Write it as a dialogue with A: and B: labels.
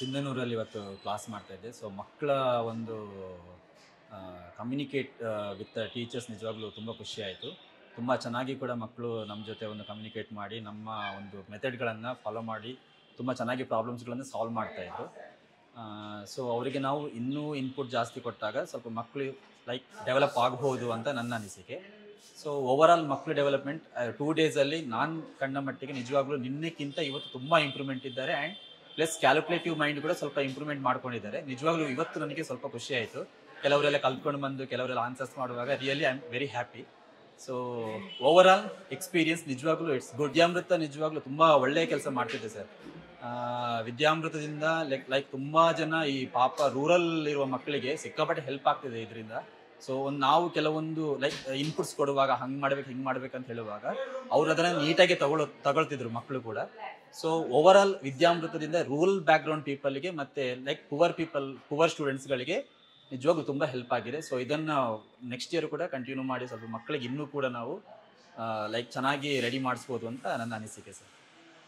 A: ಸಿಂಧನೂರಲ್ಲಿ ಇವತ್ತು ಕ್ಲಾಸ್ ಮಾಡ್ತಾ ಇದ್ದೆ ಸೊ ಮಕ್ಕಳ ಒಂದು ಕಮ್ಯುನಿಕೇಟ್ ವಿತ್ ಟೀಚರ್ಸ್ ನಿಜವಾಗ್ಲೂ ತುಂಬ ಖುಷಿ ಆಯಿತು ತುಂಬ ಚೆನ್ನಾಗಿ ಕೂಡ ಮಕ್ಕಳು ನಮ್ಮ ಜೊತೆ ಒಂದು ಕಮ್ಯುನಿಕೇಟ್ ಮಾಡಿ ನಮ್ಮ ಒಂದು ಮೆಥಡ್ಗಳನ್ನು ಫಾಲೋ ಮಾಡಿ ತುಂಬ ಚೆನ್ನಾಗಿ ಪ್ರಾಬ್ಲಮ್ಸ್ಗಳನ್ನು ಸಾಲ್ವ್ ಮಾಡ್ತಾಯಿದ್ರು ಸೊ ಅವರಿಗೆ ನಾವು ಇನ್ನೂ ಇನ್ಪುಟ್ ಜಾಸ್ತಿ ಕೊಟ್ಟಾಗ ಸ್ವಲ್ಪ ಮಕ್ಕಳು ಲೈಕ್ ಡೆವಲಪ್ ಆಗ್ಬೋದು ಅಂತ ನನ್ನ ಅನಿಸಿಕೆ ಸೊ ಓವರಾಲ್ ಮಕ್ಕಳು ಡೆವಲಪ್ಮೆಂಟ್ ಟೂ ಡೇಸಲ್ಲಿ ನಾನು ಕಂಡ ಮಟ್ಟಿಗೆ ನಿಜವಾಗ್ಲೂ ನಿನ್ನೆಕ್ಕಿಂತ ಇವತ್ತು ತುಂಬ ಇಂಪ್ರೂವ್ಮೆಂಟ್ ಇದ್ದಾರೆ ಆ್ಯಂಡ್ ಪ್ಲಸ್ ಕ್ಯಾಲ್ಕುಲೇಟಿವ್ ಮೈಂಡ್ ಕೂಡ ಸ್ವಲ್ಪ ಇಂಪ್ರೂವ್ಮೆಂಟ್ ಮಾಡ್ಕೊಂಡಿದ್ದಾರೆ ನಿಜವಾಗ್ಲೂ ಇವತ್ತು ನನಗೆ ಸ್ವಲ್ಪ ಖುಷಿ ಆಯಿತು ಕೆಲವರೆಲ್ಲ ಕಲ್ತ್ಕೊಂಡು ಬಂದು ಕೆಲವರೆಲ್ಲ ಆನ್ಸರ್ಸ್ ಮಾಡುವಾಗ really I am very happy so over all experience ನಿಜವಾಗ್ಲೂ ಇಟ್ಸ್ ವಿದ್ಯಾಮೃತ ನಿಜವಾಗ್ಲೂ ತುಂಬ ಒಳ್ಳೆಯ ಕೆಲಸ ಮಾಡ್ತಿದೆ ಸರ್ ವಿದ್ಯಾಮೃತದಿಂದ ಲೈಕ್ ಲೈಕ್ ತುಂಬ ಜನ ಈ ಪಾಪ ರೂರಲ್ ಇರುವ ಮಕ್ಕಳಿಗೆ ಸಿಕ್ಕಾಪಟ್ಟೆ ಹೆಲ್ಪ್ ಆಗ್ತಿದೆ ಇದರಿಂದ ಸೊ ಒಂದು ನಾವು ಕೆಲವೊಂದು ಲೈಕ್ ಇನ್ಪುಟ್ಸ್ ಕೊಡುವಾಗ ಹಂಗೆ ಮಾಡ್ಬೇಕು ಹಿಂಗೆ ಮಾಡ್ಬೇಕು ಅಂತ ಹೇಳುವಾಗ ಅವ್ರು ಅದನ್ನ ನೀಟಾಗಿ ತಗೊಳ್ಳೋ ತಗೊಳ್ತಿದ್ರು ಮಕ್ಕಳು ಕೂಡ ಸೊ ಓವರ್ ಆಲ್ ವಿದ್ಯಾಮೃತದಿಂದ ರೂರಲ್ ಬ್ಯಾಕ್ಗ್ರೌಂಡ್ ಪೀಪಲ್ಗೆ ಮತ್ತೆ ಲೈಕ್ ಪುವರ್ ಪೀಪಲ್ ಪುವರ್ ಸ್ಟೂಡೆಂಟ್ಸ್ಗಳಿಗೆ ನಿಜವಾಗ್ಲೂ ತುಂಬ ಹೆಲ್ಪ್ ಆಗಿದೆ ಸೊ ಇದನ್ನು ನೆಕ್ಸ್ಟ್ ಇಯರ್ ಕೂಡ ಕಂಟಿನ್ಯೂ ಮಾಡಿ ಸ್ವಲ್ಪ ಮಕ್ಕಳಿಗೆ ಇನ್ನೂ ಕೂಡ ನಾವು ಲೈಕ್ ಚೆನ್ನಾಗಿ ರೆಡಿ ಮಾಡಿಸ್ಬೋದು ಅಂತ ನನ್ನ ಅನಿಸಿಕೆ ಸರ್